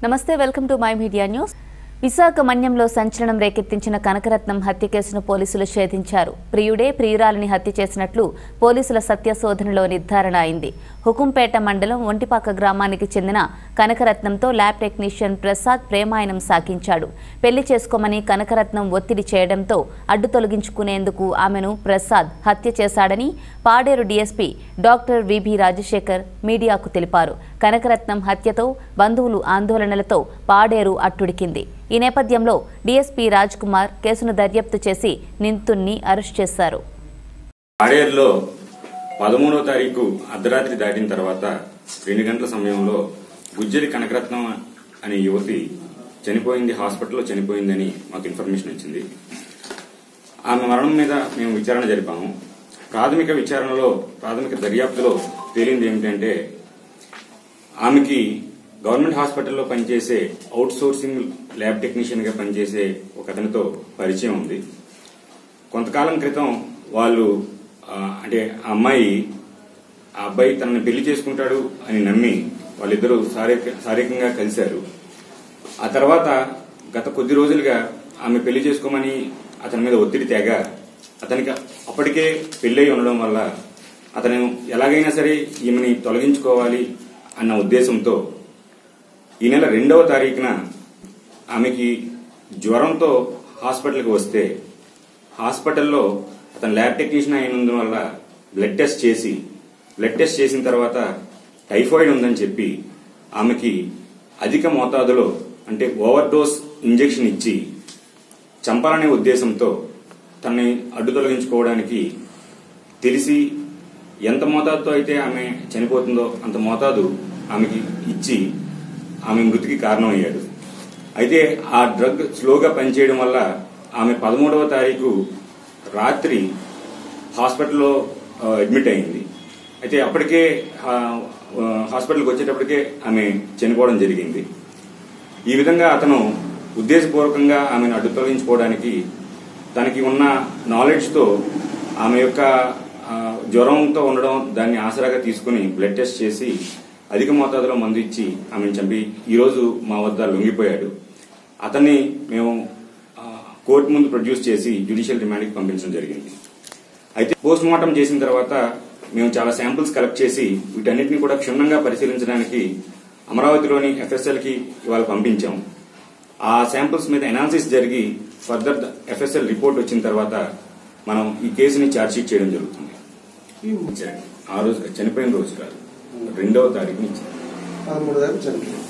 నమస్తే welcome to my media news Visakha మన్యంలో సంచలనం రేకెత్తించిన కనకరత్నం హత్య కేసును పోలీసులు ఛేదించారు ప్రియుడే ప్రియురాలిని హత్య చేసినట్లు పోలీసుల సత్యశోధనలో నిర్ధారణ అయింది హుకుంపేట మండలం ఒంటిపాక గ్రామానికి చెందిన కనకరత్నంతో ల్యాబ్ టెక్నీషియన్ ప్రసాద్ ప్రేమాయణం సాగించాడు పెళ్లి చేసుకోమని కనకరత్నం ఒత్తిడి చేయడంతో అడ్డు తొలగించుకునేందుకు ఆమెను ప్రసాద్ హత్య చేశాడని Paderu DSP doctor VB Rajasekhar మీడియాకు తెలిపారు కనకరత్నం హత్యతో బంధువులు ఆందోళనలతో పాడేరు అట్టుడికింది ఈ నేపథ్యంలో డీఎస్పీ రాజ్ కుమార్ కేసును దర్యాప్తు చేసి నిందితుణ్ణి అరెస్ట్ చేశారు ఆడేరులో పదమూడవ తారీఖు అర్ధరాత్రి దాటిన తర్వాత రెండు గంటల సమయంలో గుజ్జరి కనకరత్నం అనే యువతి చనిపోయింది హాస్పిటల్లో చనిపోయిందని మాకు ఇన్ఫర్మేషన్ వచ్చింది ఆమె మరణం మీద మేము విచారణ జరిపాము ప్రాథమిక విచారణలో ప్రాథమిక దర్యాప్తులో తేలింది ఏమిటంటే ఆమెకి గవర్నమెంట్ హాస్పిటల్లో పనిచేసే అవుట్ సోర్సింగ్ ల్యాబ్ టెక్నీషియన్ గా పనిచేసే ఒక అతనితో పరిచయం ఉంది కొంతకాలం క్రితం వాళ్ళు ఆ, అంటే ఆ అమ్మాయి ఆ అబ్బాయి తనని పెళ్లి చేసుకుంటాడు అని నమ్మి వాళ్ళిద్దరూ శారీరక శారీరకంగా కలిశారు ఆ తర్వాత గత కొద్ది రోజులుగా ఆమె పెళ్లి చేసుకోమని అతని మీద ఒత్తిడి తేగ అతనికి అప్పటికే పెళ్ళై ఉండడం వల్ల అతను ఎలాగైనా సరే ఈమెని తొలగించుకోవాలి అన్న ఉద్దేశంతో ఈ నెల రెండవ తారీఖున ఆమెకి జ్వరంతో హాస్పిటల్కి వస్తే హాస్పిటల్లో అతను ల్యాబ్ టెక్నీషియన్ అయినందువల్ల బ్లడ్ టెస్ట్ చేసి బ్లడ్ టెస్ట్ చేసిన తర్వాత టైఫాయిడ్ ఉందని చెప్పి ఆమెకి అధిక మోతాదులో అంటే ఓవర్ డోస్ ఇంజెక్షన్ ఇచ్చి చంపాలనే ఉద్దేశంతో తనని అడ్డు తొలగించుకోవడానికి తెలిసి ఎంత మోతాదుతో అయితే ఆమె చనిపోతుందో అంత మోతాదు ఆమెకి ఇచ్చి ఆమె మృతికి కారణమయ్యాడు అయితే ఆ డ్రగ్ స్లోగా పనిచేయడం వల్ల ఆమె పదమూడవ తారీఖు రాత్రి హాస్పిటల్లో ఆ, అడ్మిట్ అయింది అయితే అప్పటికే ఆ, ఆ, హాస్పిటల్కి వచ్చేటప్పటికే ఆమె చనిపోవడం జరిగింది ఈ విధంగా అతను ఉద్దేశపూర్వకంగా ఆమెను అడ్డు తొలగించుకోవడానికి తనకి ఉన్న నాలెడ్జ్తో ఆమె యొక్క ఆ, జ్వరంతో ఉండడం దాన్ని ఆసరాగా తీసుకుని బ్లడ్ టెస్ట్ చేసి అధిక మోతాదులో మందు ఇచ్చి ఆమెను చంపి ఈరోజు మా వద్ద లొంగిపోయాడు అతన్ని మేము ఆ, కోర్టు ముందు ప్రొడ్యూస్ చేసి జ్యుడిషియల్ రిమాండ్కి పంపించడం జరిగింది అయితే పోస్ట్ మార్టం చేసిన తర్వాత మేము చాలా శాంపిల్స్ కలెక్ట్ చేసి వీటన్నిటిని కూడా క్షుణ్ణంగా పరిశీలించడానికి అమరావతిలోని ఎఫ్ఎస్ఎల్ కి ఇవాళ పంపించాం ఆ శాంపిల్స్ మీద ఎనాలిసిస్ జరిగి ఫర్దర్ ఎఫ్ఎస్ఎల్ రిపోర్ట్ వచ్చిన తర్వాత మనం ఈ కేసుని ఛార్జ్షీట్ చేయడం జరుగుతుంది ఇచ్చారండి. ఆ రోజు చనిపోయిన రోజు కాదు రెండవ తారీఖుని ఇచ్చారు పదమూడు దాకా చనిపోయింది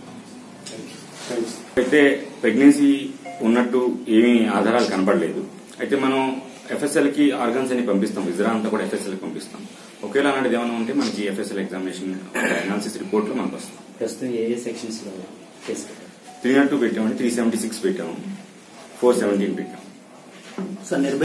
థ్యాంక్స్ అయితే ప్రెగ్నెన్సీ ఉన్నట్టు ఏమీ ఆధారాలు కనపడలేదు అయితే మనం ఎఫ్ఎస్ఎల్ కి ఆర్గన్స్ అని పంపిస్తాం ఇజ్రా అంతా కూడా ఎఫ్ఎస్ఎల్ కి పంపిస్తాం ఒకేలా అలాంటిది ఏమైనా ఉంటే మనకి ఎఫ్ఎస్ఎల్ ఎగ్జామినేషన్ అనాలిసిస్ రిపోర్ట్ లో మనకు వస్తాం ప్రస్తుతం ఏ ఏ సెక్షన్స్ లో కేసు పెట్టారు త్రీ నాట్ టూ పెట్టామండి త్రీ సెవెంటీ సిక్స్ పెట్టాము ఫోర్ సెవెంటీన్ పెట్టాము సార్ నిర్భయ